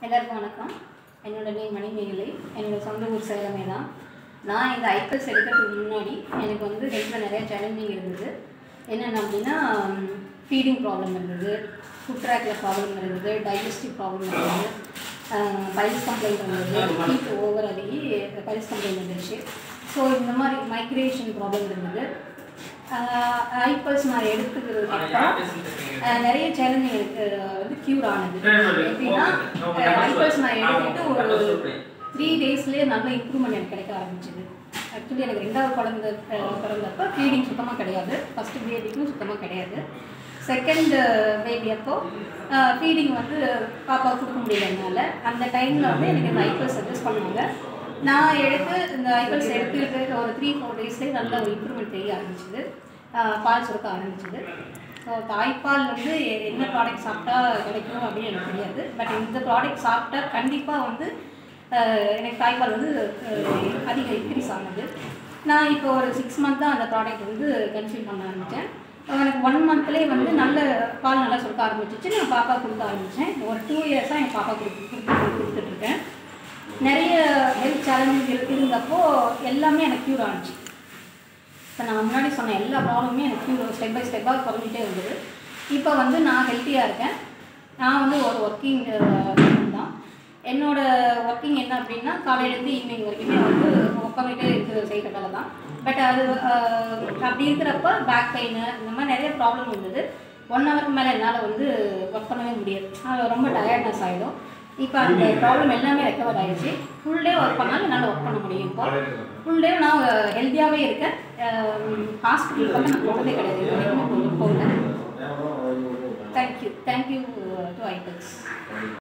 எல்லாருக்கும் வணக்கம் என்னோட நேம் மணிமேகலை என்னோட சொந்த ஊர் சேலமே தான் நான் இந்த ஐபிஎஸ் எடுக்கிறதுக்கு முன்னாடி எனக்கு வந்து ஹெல்த்தில் நிறைய சேலஞ்சிங் இருந்தது என்னென்ன அப்படின்னா ஃபீடிங் ப்ராப்ளம் இருந்தது ஃபுட் ட்ராக்கில் ப்ராப்ளம் இருந்தது டைஜஸ்டிவ் ப்ராப்ளம் இருந்தது பைல்ஸ் கம்ப்ளைண்ட் இருந்தது ஹீட் ஓவர் ஆகி பைல்ஸ் கம்ப்ளைண்ட் இருந்துச்சு ஸோ இந்த மாதிரி மைக்ரேஷன் ப்ராப்ளம் இருந்தது ஐபல்ஸ் நான் எடுத்துக்கிறதுக்கு அப்புறம் அஹ், நிறைய சேலஞ்சிங் எனக்கு வந்து க்யூர் ஆனது எப்படின்னா ஐபல்ஸ் நான் எடுத்துக்கிட்டு ஒரு த்ரீ டேஸ்லேயே நல்ல இம்ப்ரூவ்மெண்ட் எனக்கு கிடைக்க ஆரம்பிச்சது ஆக்சுவலி எனக்கு ரெண்டாவது குழந்தை அஹ், பிறந்தப்போ ஃபீடிங் சுத்தமாக கிடையாது ஃபஸ்ட்டு பேபிக்கும் சுத்தமாக கிடையாது செகண்ட் பேபி அப்போ ஃபீடிங் வந்து பாப்பா கொடுக்க முடியலனால அந்த டைமில் வந்து எனக்கு இந்த ஐபல்ஸ் சஜஸ்ட் பண்ணாங்க நான் எடுத்து இந்த ஐபல்ஸ் எடுத்துக்கிட்டு ஒரு த்ரீ ஃபோர் டேஸ்லேயே நல்ல ஒரு இம்ப்ரூவ்மெண்ட் தெரிய ஆரம்பிச்சுது ஆஹ் பால் சுரக்க ஆரம்பிச்சுது ஸோ தாய்ப்பால் வந்து எ- என்ன ப்ராடக்ட் சாப்பிட்டா கிடைக்கும் அப்படின்னு எனக்கு தெரியாது பட் இந்த ப்ராடக்ட் சாப்பிட்டா கண்டிப்பாக வந்து ஆஹ் எனக்கு தாய்ப்பால் வந்து ஆஹ் அதிக இன்க்ரீஸ் ஆனது நான் இப்போ ஒரு சிக்ஸ் மந்த் தான் அந்த ப்ராடக்ட் வந்து கன்சியூம் பண்ண ஆரம்பித்தேன் எனக்கு ஒன் மந்த்லேயே வந்து நல்ல பால் நல்லா சுரக்க ஆரம்பிச்சிச்சு நான் பாப்பா கொடுக்க ஆரம்பித்தேன் ஒரு டூ இயர்ஸாக என் பாப்பா கொடுத்து கொடுத்து- கொடுத்துட்ருக்கேன் நிறைய ஹெல்த் சேலஞ்சஸ் இருந்தப்போ எல்லாமே எனக்கு க்யூர் ஆனிச்சு இப்போ நான் முன்னாடி சொன்ன எல்லா ப்ராப்ளமுமே எனக்கு க்யூர் ஸ்டெப் பை ஸ்டெப்பாக குறைஞ்சிட்டே இருந்தது இப்போ வந்து நான் ஹெல்த்தியாக இருக்கேன் நான் வந்து ஒரு ஒர்க்கிங் தான் என்னோட ஒர்க்கிங் என்ன அப்படின்னா காலையிலேருந்து ஈவினிங் வரைக்குமே வந்து ஒர்க் பண்ணிகிட்டே இருக்கிற செய்கிற வேலை தான் பட் அது அஹ், அப்படி இருக்கிறப்ப பேக் பெயின் இந்த மாதிரி நிறைய ப்ராப்ளம் இருந்தது ஒன் ஹவருக்கு மேலே என்னால் வந்து ஒர்க் பண்ணவே முடியாது அது ரொம்ப டயர்ட்னஸ் ஆகிடும் இப்போ அந்த ப்ராப்ளம் எல்லாமே ரெக்கவர் ஆயிடுச்சு ஃபுல் டே ஒர்க் பண்ணாலும் என்னால் ஒர்க் பண்ண முடியும் இப்போ ஃபுல் டே நான் ஹெல்த்தியாகவே இருக்கேன் ஹாஸ்பிட்டல் பக்கம் நான் போனதே கிடையாது இது வரைக்கும் போகல தேங்க்யூ தேங்க்யூ டு ஐபெக்ஸ்